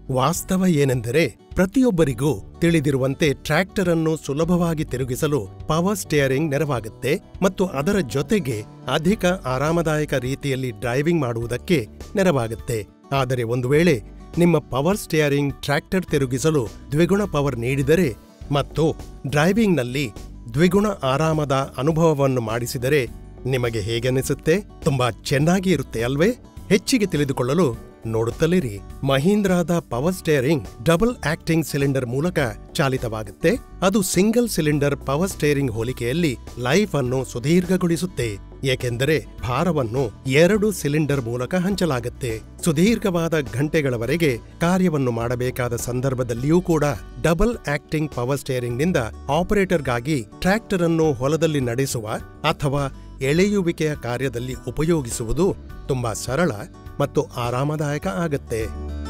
ವಾಸ್ತವ ಏನೆಂದರೆ ಪ್ರತಿಯೊಬ್ಬರಿಗೂ ತಿಳಿದಿರುವಂತೆ ಟ್ರ್ಯಾಕ್ಟರ್ ಅನ್ನು ಸುಲಭವಾಗಿ ತಿರುಗಿಸಲು ಪವರ್ ಸ್ಟಿಯರಿಂಗ್ ನೆರವಾಗುತ್ತೆ ಮತ್ತು ಅದರ ಜೊತೆಗೆ ಅಧಿಕ ಆರಾಮದಾಯಕ ರೀತಿಯಲ್ಲಿ ಡ್ರೈವಿಂಗ್ ಮಾಡುವುದಕ್ಕೆ ನೆರವಾಗುತ್ತೆ ಆದರೆ ಒಂದು ವೇಳೆ ನಿಮ್ಮ ಪವರ್ ಸ್ಟಿಯರಿಂಗ್ ಟ್ರ್ಯಾಕ್ಟರ್ ತಿರುಗಿಸಲು ದ್ವಿಗುಣ ಪವರ್ ನೀಡಿದರೆ ಮತ್ತು ಡ್ರೈವಿಂಗ್ನಲ್ಲಿ ದ್ವಿಗುಣ ಆರಾಮದ ಅನುಭವವನ್ನು ಮಾಡಿಸಿದರೆ ನಿಮಗೆ ಹೇಗನಿಸುತ್ತೆ ತುಂಬಾ ಚೆನ್ನಾಗಿ ಇರುತ್ತೆ ಅಲ್ವೇ ಹೆಚ್ಚಿಗೆ ತಿಳಿದುಕೊಳ್ಳಲು ನೋಡುತ್ತಲಿರಿ ಮಹೀಂದ್ರಾದ power steering double acting cylinder ಮೂಲಕ ಚಾಲಿತವಾಗುತ್ತೆ ಅದು ಸಿಂಗಲ್ ಸಿಲಿಂಡರ್ ಪವರ್ ಸ್ಟೇರಿಂಗ್ ಹೋಲಿಕೆಯಲ್ಲಿ ಲೈಫ್ ಅನ್ನು ಸುದೀರ್ಘಗೊಳಿಸುತ್ತೆ ಏಕೆಂದರೆ ಭಾರವನ್ನು ಎರಡು ಸಿಲಿಂಡರ್ ಮೂಲಕ ಹಂಚಲಾಗುತ್ತೆ ಸುದೀರ್ಘವಾದ ಗಂಟೆಗಳವರೆಗೆ ಕಾರ್ಯವನ್ನು ಮಾಡಬೇಕಾದ ಸಂದರ್ಭದಲ್ಲಿಯೂ ಕೂಡ ಡಬಲ್ ಆಕ್ಟಿಂಗ್ ಪವರ್ ಸ್ಟೇರಿಂಗ್ನಿಂದ ಆಪರೇಟರ್ಗಾಗಿ ಟ್ರ್ಯಾಕ್ಟರ್ ಅನ್ನು ಹೊಲದಲ್ಲಿ ನಡೆಸುವ ಅಥವಾ ಎಳೆಯುವಿಕೆಯ ಕಾರ್ಯದಲ್ಲಿ ಉಪಯೋಗಿಸುವುದು ತುಂಬಾ ಸರಳ ಮತ್ತು ಆರಾಮದಾಯಕ ಆಗತ್ತೆ